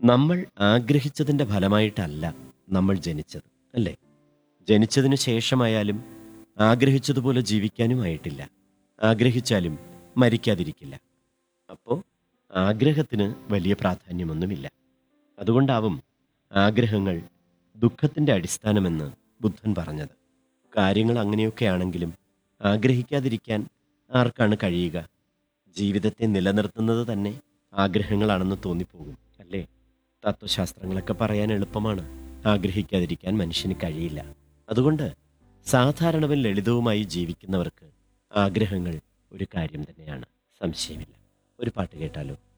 നമ്മൾ ആഗ്രഹിച്ചതിൻ്റെ ഫലമായിട്ടല്ല നമ്മൾ ജനിച്ചത് അല്ലേ ജനിച്ചതിനു ശേഷമായാലും ആഗ്രഹിച്ചതുപോലെ ജീവിക്കാനുമായിട്ടില്ല ആഗ്രഹിച്ചാലും മരിക്കാതിരിക്കില്ല അപ്പോൾ ആഗ്രഹത്തിന് വലിയ പ്രാധാന്യമൊന്നുമില്ല അതുകൊണ്ടാവും ആഗ്രഹങ്ങൾ ദുഃഖത്തിൻ്റെ അടിസ്ഥാനമെന്ന് ബുദ്ധൻ പറഞ്ഞത് കാര്യങ്ങൾ അങ്ങനെയൊക്കെയാണെങ്കിലും ആഗ്രഹിക്കാതിരിക്കാൻ ആർക്കാണ് കഴിയുക ജീവിതത്തെ നിലനിർത്തുന്നത് തന്നെ ആഗ്രഹങ്ങളാണെന്ന് തോന്നിപ്പോകും അല്ലേ തത്വശാസ്ത്രങ്ങളൊക്കെ പറയാൻ എളുപ്പമാണ് ആഗ്രഹിക്കാതിരിക്കാൻ മനുഷ്യന് കഴിയില്ല അതുകൊണ്ട് സാധാരണവും ലളിതവുമായി ജീവിക്കുന്നവർക്ക് ആഗ്രഹങ്ങൾ ഒരു കാര്യം തന്നെയാണ് സംശയമില്ല ഒരു പാട്ട് കേട്ടാലോ